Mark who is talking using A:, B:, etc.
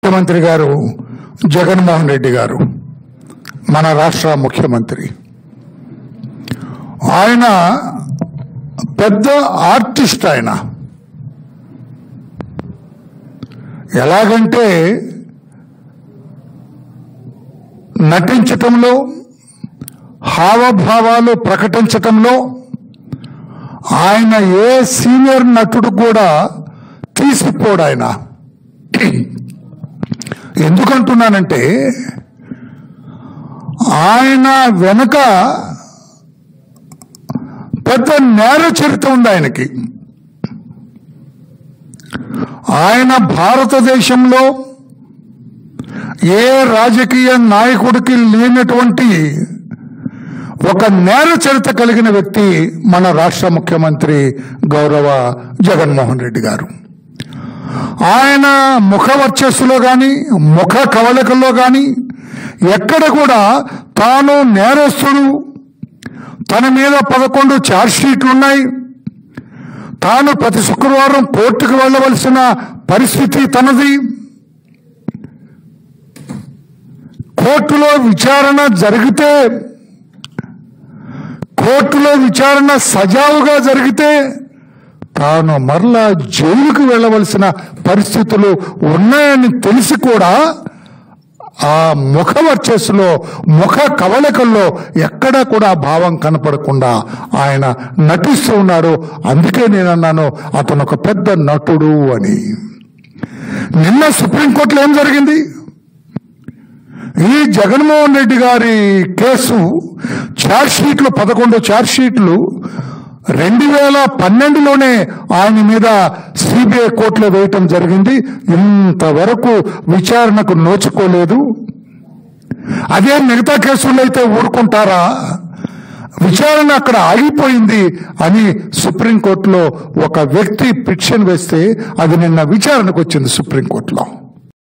A: ముఖ్యమంత్రి గారు జగన్మోహన్ రెడ్డి గారు మన రాష్ట్ర ముఖ్యమంత్రి ఆయన పెద్ద ఆర్టిస్ట్ ఆయన ఎలాగంటే నటించటంలో హావభావాలు ప్రకటించటంలో ఆయన ఏ సీనియర్ నటుడు కూడా తీసిపోడు ఆయన ఎందుకంటున్నానంటే ఆయన వెనుక పెద్ద నేర చరిత్ర ఉంది ఆయనకి ఆయన భారతదేశంలో ఏ రాజకీయ నాయకుడికి లేనటువంటి ఒక నేర చరిత్ర కలిగిన వ్యక్తి మన రాష్ట్ర ముఖ్యమంత్రి గౌరవ జగన్మోహన్ రెడ్డి గారు ఆయన ముఖ వర్చస్సులో గాని ముఖ కవళికల్లో గాని ఎక్కడ కూడా తాను నేరస్తుడు తన మీద పదకొండు ఛార్జ్షీట్లు ఉన్నాయి తాను ప్రతి శుక్రవారం కోర్టుకు వెళ్ళవలసిన పరిస్థితి తనది కోర్టులో విచారణ జరిగితే కోర్టులో విచారణ సజావుగా జరిగితే తాను మరలా జైలుకు వెళ్ళవలసిన పరిస్థితులు ఉన్నాయని తెలిసి కూడా ఆ ముఖ వర్చస్సులో ముఖ కవళికల్లో ఎక్కడా కూడా భావం కనపడకుండా ఆయన నటిస్తూ ఉన్నారు అందుకే నేను అన్నాను అతను ఒక పెద్ద నటుడు అని నిన్న సుప్రీంకోర్టులో ఏం జరిగింది ఈ జగన్మోహన్ రెడ్డి గారి కేసు ఛార్జ్ షీట్లు పదకొండు ఛార్జ్ షీట్లు రెండు వేల పన్నెండులోనే ఆయన మీద సిబిఐ కోర్టులో వేయటం జరిగింది ఇంతవరకు విచారణకు నోచుకోలేదు అదే మిగతా కేసుల్లో అయితే ఊరుకుంటారా విచారణ అక్కడ ఆగిపోయింది అని సుప్రీంకోర్టులో ఒక వ్యక్తి పిటిషన్ వేస్తే అది నిన్న విచారణకు వచ్చింది సుప్రీంకోర్టులో